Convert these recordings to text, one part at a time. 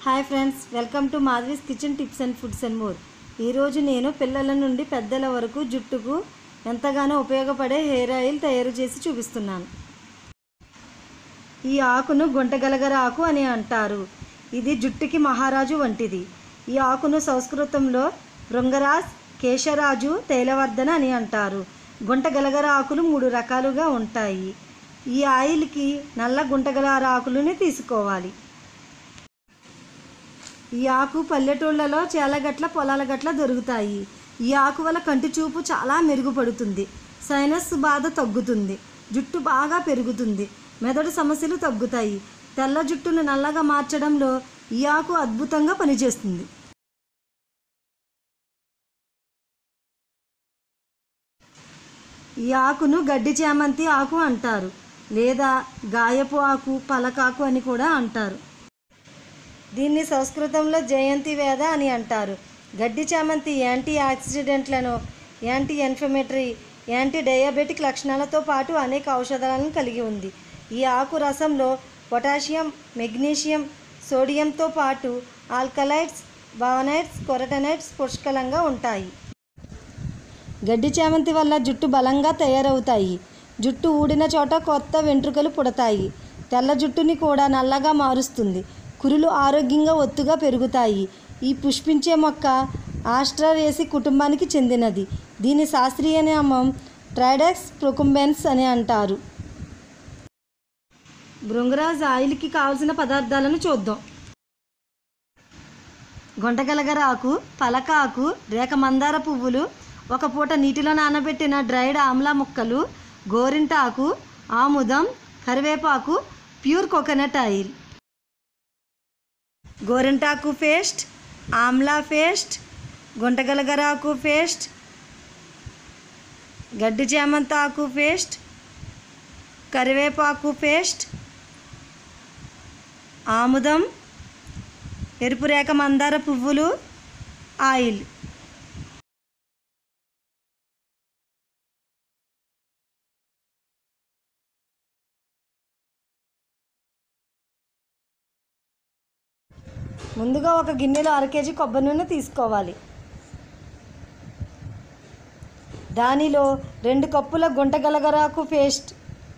hi friends welcome to Madhavi's kitchen tips and foods and more ఈరోజు నేను పిల్లల నుండి పెద్దల వరకు జుట్టుకు ఎంతగానో ఉపయోగపడే హెయిర్ ఆయిల్ తయారు చేసి చూపిస్తున్నాను ఈ ఆకును గుంటగలగర ఆకు అని అంటారు ఇది జుట్టుకి మహారాజు వంటిది ఈ ఆకును సంస్కృతంలో భృంగరాజ్ కేశరాజు తైలవర్ధన అని అంటారు గుంటగలగర ఆకులు మూడు రకాలుగా ఉంటాయి ఈ ఆయిల్కి నల్ల గుంటగలగర ఆకులని తీసుకోవాలి ఈ ఆకు పల్లెటూళ్ళలో చాలా గట్ల పొలాల గట్ల దొరుకుతాయి ఈ ఆకు వల్ల కంటి చూపు చాలా మెరుగుపడుతుంది సైనస్ బాధ తగ్గుతుంది జుట్టు బాగా పెరుగుతుంది మెదడు సమస్యలు తగ్గుతాయి తెల్ల జుట్టును నల్లగా మార్చడంలో ఈ ఆకు అద్భుతంగా పనిచేస్తుంది ఈ ఆకును గడ్డి చామంతి ఆకు అంటారు లేదా గాయపు ఆకు పలకాకు అని కూడా అంటారు దీన్ని సంస్కృతంలో జయంతి వేద అని అంటారు గడ్డి చామంతి యాంటీ ఆక్సిడెంట్లను యాంటీ ఇన్ఫ్లమేటరీ యాంటీ డయాబెటిక్ లక్షణాలతో పాటు అనేక ఔషధాలను కలిగి ఉంది ఈ ఆకు రసంలో పొటాషియం మెగ్నీషియం సోడియంతో పాటు ఆల్కలైడ్స్ బావనైట్స్ కొరటనైట్స్ పుష్కలంగా ఉంటాయి గడ్డి చామంతి వల్ల జుట్టు బలంగా తయారవుతాయి జుట్టు ఊడిన చోట కొత్త వెంట్రుకలు పుడతాయి తెల్ల జుట్టుని కూడా నల్లగా మారుస్తుంది కురులు ఆరోగ్యంగా ఒత్తుగా పెరుగుతాయి ఈ పుష్పించే మొక్క ఆస్ట్రారేసి కుటుంబానికి చెందినది దీని శాస్త్రీయ నామం ట్రైడెక్స్ ప్రొకుంబెన్స్ అని అంటారు భృంగరాజ్ ఆయిల్కి కావలసిన పదార్థాలను చూద్దాం గుంటగలగర ఆకు పలక ఆకు రేఖ మందార పువ్వులు ఒక పూట నీటిలో నానబెట్టిన డ్రైడ్ ఆమ్లా ముక్కలు గోరింటాకు ఆముదం కరివేపాకు ప్యూర్ కోకోనట్ ఆయిల్ గోరింటాకు పేస్ట్ ఆమ్లా పేస్ట్ గుంటగలగరాకు పేస్ట్ గడ్డి చామంతాకు పేస్ట్ కరివేపాకు పేస్ట్ ఆముదం ఎరుపు రేఖ మందార పువ్వులు ఆయిల్ ముందుగా ఒక గిన్నెలో అర కేజీ కొబ్బరి నూనె తీసుకోవాలి దానిలో రెండు కప్పుల గుంటగలగరాకు పేస్ట్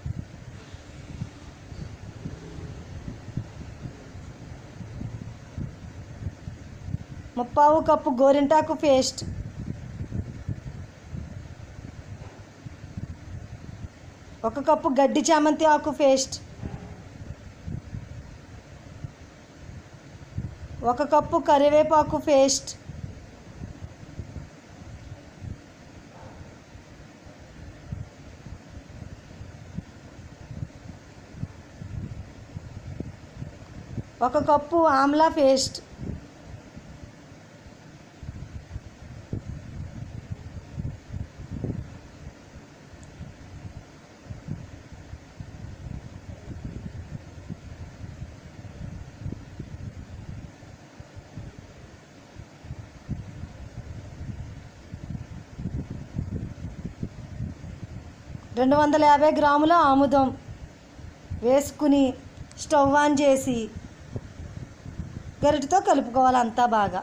ముప్పావు కప్పు గోరింటాకు పేస్ట్ ఒక కప్పు గడ్డి చామంతి ఆకు పేస్ట్ ఒక కప్పు కరివేపాకు పేస్ట్ ఒక కప్పు ఆమ్లా పేస్ట్ రెండు వందల యాభై గ్రాముల ఆముదం వేసుకుని స్టవ్ ఆన్ చేసి గరిటతో కలుపుకోవాలి అంతా బాగా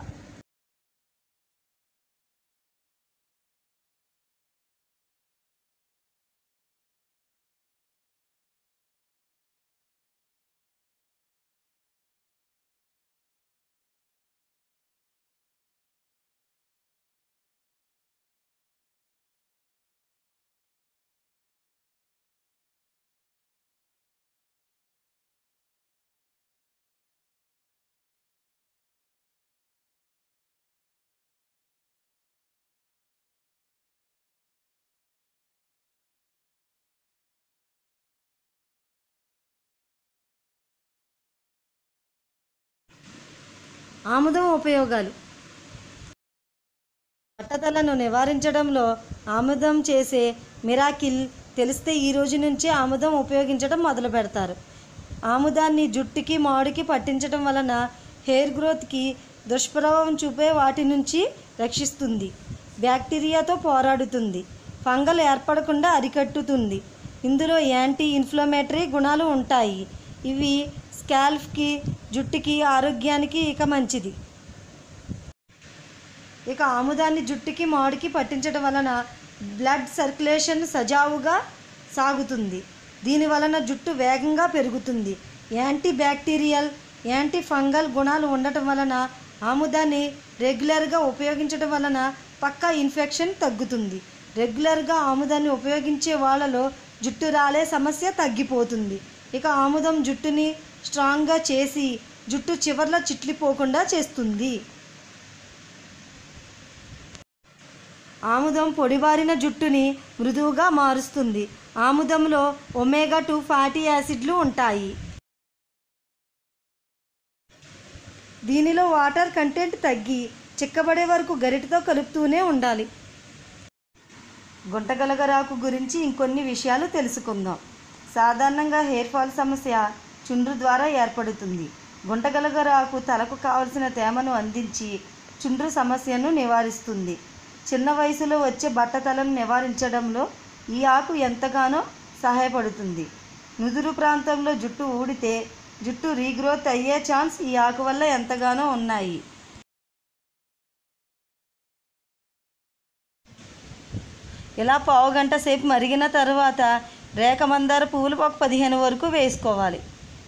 ఆముదం ఉపయోగాలు బట్టతలను నివారించడంలో ఆముదం చేసే మిరాకిల్ తెలిస్తే ఈ రోజు నుంచే ఆముదం ఉపయోగించడం మొదలు పెడతారు ఆముదాన్ని జుట్టుకి మాడికి పట్టించడం వలన హెయిర్ గ్రోత్కి దుష్ప్రభావం చూపే వాటి నుంచి రక్షిస్తుంది బ్యాక్టీరియాతో పోరాడుతుంది ఫంగల్ ఏర్పడకుండా అరికట్టుతుంది ఇందులో యాంటీ ఇన్ఫ్లమేటరీ గుణాలు ఉంటాయి ఇవి స్కాల్ఫ్కి జుట్టుకి ఆరోగ్యానికి ఇక మంచిది ఇక ఆముదాన్ని జుట్టుకి మాడికి పట్టించడం వలన బ్లడ్ సర్క్యులేషన్ సజావుగా సాగుతుంది దీని వలన జుట్టు వేగంగా పెరుగుతుంది యాంటీ బ్యాక్టీరియల్ యాంటీ ఫంగల్ గుణాలు ఉండటం వలన ఆముదాన్ని రెగ్యులర్గా ఉపయోగించడం వలన పక్కా ఇన్ఫెక్షన్ తగ్గుతుంది రెగ్యులర్గా ఆముదాన్ని ఉపయోగించే వాళ్ళలో జుట్టు రాలే సమస్య తగ్గిపోతుంది ఇక ఆముదం జుట్టుని స్ట్రాంగ్గా చేసి జుట్టు చివర్ల చిట్లిపోకుండా చేస్తుంది ఆముదం పొడిబారిన జుట్టుని మృదువుగా మారుస్తుంది ఆముదంలో ఒమేగా టూ ఫ్యాటీ యాసిడ్లు ఉంటాయి దీనిలో వాటర్ కంటెంట్ తగ్గి చిక్కబడే వరకు గరిటతో కలుపుతూనే ఉండాలి గుంటగలగరాకు గురించి ఇంకొన్ని విషయాలు తెలుసుకుందాం సాధారణంగా హెయిర్ ఫాల్ సమస్య చుండ్రు ద్వారా ఏర్పడుతుంది గుంటగలగరాకు తలకు కావలసిన తేమను అందించి చుండ్రు సమస్యను నివారిస్తుంది చిన్న వయసులో వచ్చే బట్టతలను నివారించడంలో ఈ ఆకు ఎంతగానో సహాయపడుతుంది నుదురు ప్రాంతంలో జుట్టు ఊడితే జుట్టు రీగ్రోత్ అయ్యే ఛాన్స్ ఈ ఆకు వల్ల ఎంతగానో ఉన్నాయి ఇలా పావు గంట సేపు మరిగిన తర్వాత రేఖ మందార పువ్వులు ఒక పదిహేను వరకు వేసుకోవాలి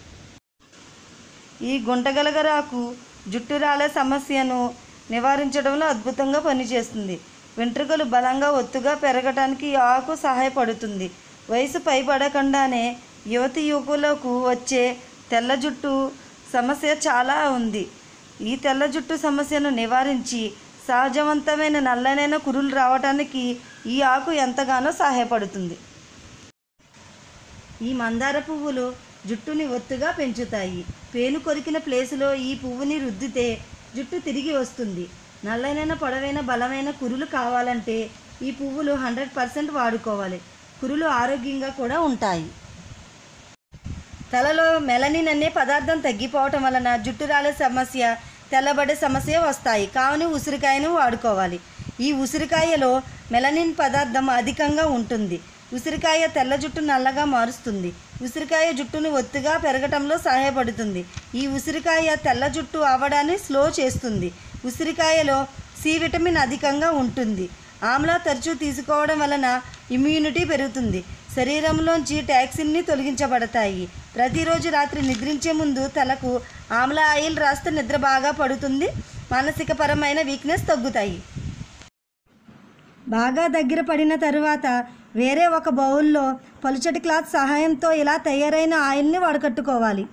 ఈ గుంటగలగరాకు జుట్టు రాలే సమస్యను నివారించడంలో అద్భుతంగా పనిచేస్తుంది వెంట్రుకలు బలంగా ఒత్తుగా పెరగటానికి ఈ ఆకు సహాయపడుతుంది వయసు పైబడకుండానే యువతి యువకులకు వచ్చే తెల్ల జుట్టు సమస్య చాలా ఉంది ఈ తెల్ల జుట్టు సమస్యను నివారించి సహజవంతమైన నల్లనైన కురులు రావటానికి ఈ ఆకు ఎంతగానో సహాయపడుతుంది ఈ మందార పువ్వులు జుట్టుని ఒత్తుగా పెంచుతాయి పేను కొరికిన ప్లేసులో ఈ పువ్వుని రుద్దితే జుట్టు తిరిగి వస్తుంది నల్లనైన పొడవైన బలమైన కురులు కావాలంటే ఈ పువ్వులు హండ్రెడ్ పర్సెంట్ వాడుకోవాలి కురులు ఆరోగ్యంగా కూడా ఉంటాయి తలలో మెలనిన్ అనే పదార్థం తగ్గిపోవటం వలన జుట్టు రాలే సమస్య తెల్లబడే సమస్య వస్తాయి కావున ఉసిరికాయను వాడుకోవాలి ఈ ఉసిరికాయలో మెలనిన్ పదార్థం అధికంగా ఉంటుంది ఉసిరికాయ తెల్ల జుట్టు నల్లగా మారుస్తుంది ఉసిరికాయ జుట్టును ఒత్తుగా పెరగటంలో సహాయపడుతుంది ఈ ఉసిరికాయ తెల్ల జుట్టు అవ్వడాన్ని స్లో చేస్తుంది ఉసిరికాయలో సి విటమిన్ అధికంగా ఉంటుంది ఆమ్లా తరచూ తీసుకోవడం వలన ఇమ్యూనిటీ పెరుగుతుంది శరీరంలోంచి టాక్సిన్ని తొలగించబడతాయి ప్రతిరోజు రాత్రి నిద్రించే ముందు తలకు ఆమ్లా ఆయిల్ రాస్తే నిద్ర బాగా పడుతుంది మానసికపరమైన వీక్నెస్ తగ్గుతాయి బాగా దగ్గర పడిన తరువాత వేరే ఒక బౌల్లో పలుచటి క్లాత్ సహాయంతో ఇలా తయారైన ఆయిల్ని వడకట్టుకోవాలి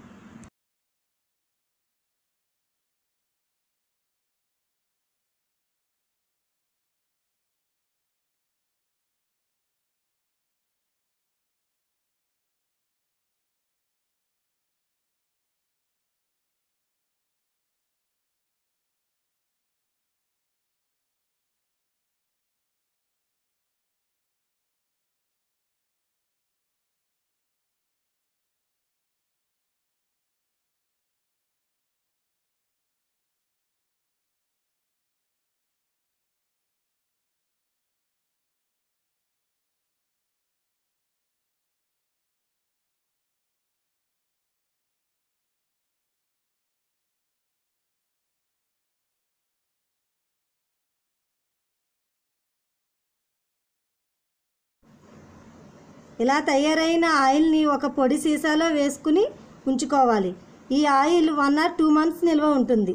ఇలా తయారైన ఆయిల్ని ఒక పొడి సీసాలో వేసుకుని ఉంచుకోవాలి ఈ oil one or two months నిల్వ ఉంటుంది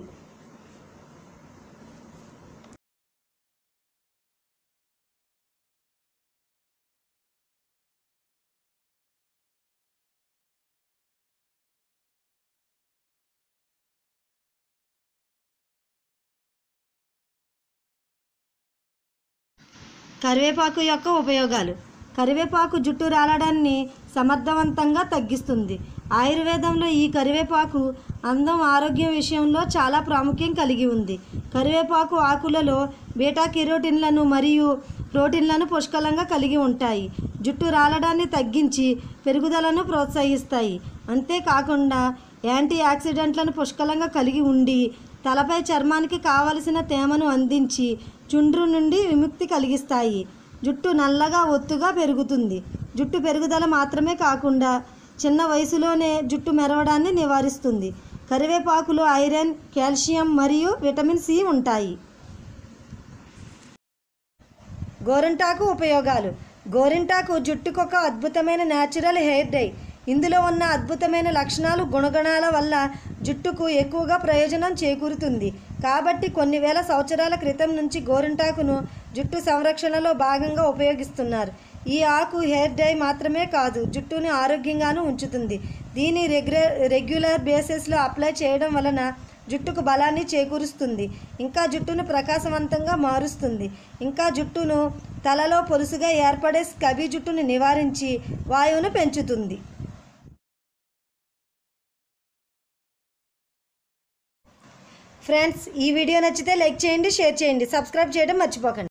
కరివేపాకు యొక్క ఉపయోగాలు కరివేపాకు జుట్టు రాలడాన్ని సమర్థవంతంగా తగ్గిస్తుంది ఆయుర్వేదంలో ఈ కరివేపాకు అందం ఆరోగ్యం విషయంలో చాలా ప్రాముఖ్యం కలిగి ఉంది కరివేపాకు ఆకులలో బీటా కెరోటిన్లను మరియు ప్రోటీన్లను పుష్కలంగా కలిగి ఉంటాయి జుట్టు రాలడాన్ని తగ్గించి పెరుగుదలను ప్రోత్సహిస్తాయి అంతేకాకుండా యాంటీ ఆక్సిడెంట్లను పుష్కలంగా కలిగి ఉండి తలపై చర్మానికి కావలసిన తేమను అందించి చుండ్రు నుండి విముక్తి కలిగిస్తాయి జుట్టు నల్లగా ఒత్తుగా పెరుగుతుంది జుట్టు పెరుగుదల మాత్రమే కాకుండా చిన్న వయసులోనే జుట్టు మెరవడాన్ని నివారిస్తుంది కరివేపాకులో ఐరన్ కాల్షియం మరియు విటమిన్ సి ఉంటాయి గోరింటాకు ఉపయోగాలు గోరింటాకు జుట్టుకొక అద్భుతమైన న్యాచురల్ హెయిర్ డై ఇందులో ఉన్న అద్భుతమైన లక్షణాలు గుణగణాల వల్ల జుట్టుకు ఎక్కువగా ప్రయోజనం చేకూరుతుంది కాబట్టి కొన్ని వేల సంవత్సరాల క్రితం నుంచి గోరింటాకును జుట్టు సంరక్షణలో భాగంగా ఉపయోగిస్తున్నారు ఈ ఆకు హెయిర్ డై మాత్రమే కాదు జుట్టుని ఆరోగ్యంగాను ఉంచుతుంది దీని రెగ్యులర్ రెగ్యులర్ బేసిస్లో అప్లై చేయడం వలన జుట్టుకు బలాన్ని చేకూరుస్తుంది ఇంకా జుట్టును ప్రకాశవంతంగా మారుస్తుంది ఇంకా జుట్టును తలలో పొలుసుగా ఏర్పడే స్కబీ జుట్టును నివారించి వాయువును పెంచుతుంది ఫ్రెండ్స్ ఈ వీడియో నచ్చితే లైక్ చేయండి షేర్ చేయండి సబ్స్క్రైబ్ చేయడం మర్చిపోకండి